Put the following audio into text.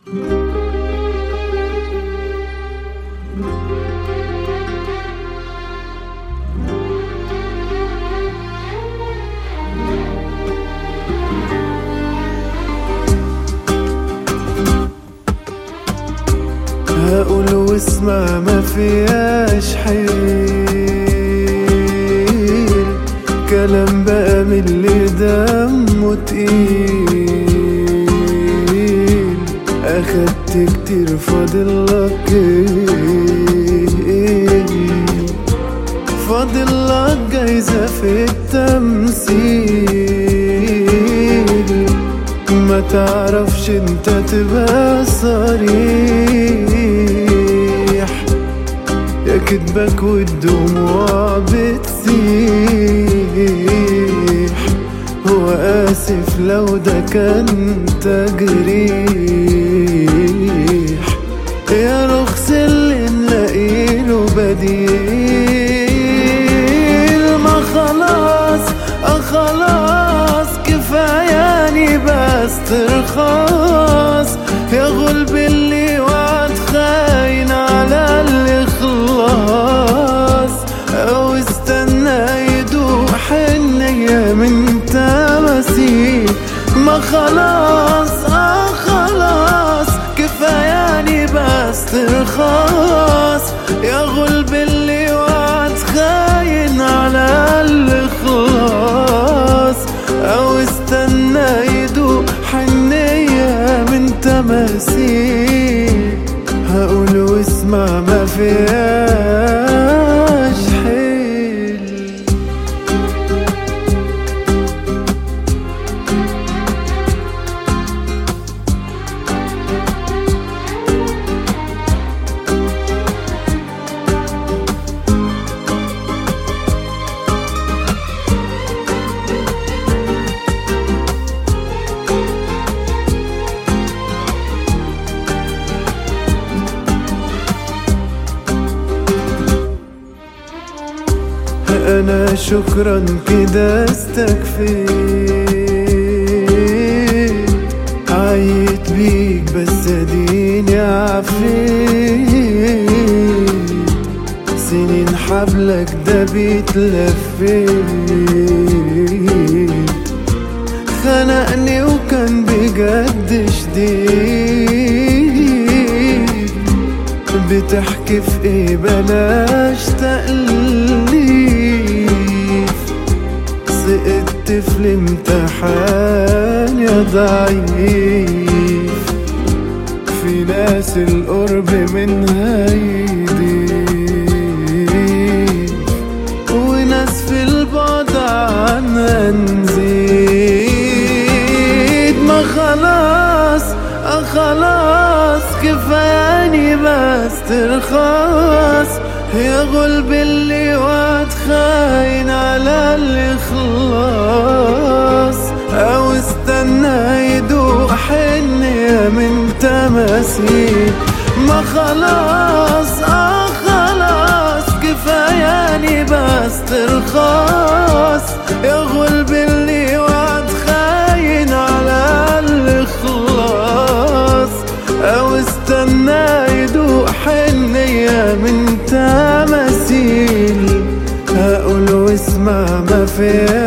هقول واسمع ما فيهاش حيل كلام بقى من اللي دمه تقيل اخدت كتير فاضلك ايه فاضلك جايزة في التمثيل ما تعرفش انت تبقى صريح يا كدبك والدموع بتسيح هو آسف لو ده كان تجريح يا رخص اللي نلاقيله بديل ما خلاص اه خلاص كفاياني بس ترخاص يا غلب اللي وعد خاين على الإخلاص أو استنى يدوق حنية من تماسيك ما خلاص اه خلاص كفاياني بس ترخاص يا غلب اللي وعد خاين على الإخلاص أو استنى يدوق حنية من تماسيك هقول واسمع ما فيهاش حيل انا شكرا كده استكفيت عيت بيك بس اديني عفيت سنين حبلك ده بيتلفيت خنقني وكان بجد شديد بتحكي في ايه بلاش تأليف سقطت في الامتحان يا ضعيف في ناس القرب منها يضيف وناس في البعد عنها نزيد ما خلاص اه خلاص كفاياني بس ترخاص يا غلب اللي وعد خاين على الإخلاص أو استنى يدوق حنية من تماسيك ما خلاص اه خلاص كفاياني بس ترخاص يا غلب اللي وعد خاين على الإخلاص أو استنى يدوق حنية من تماثيل هقول واسمع ما فيها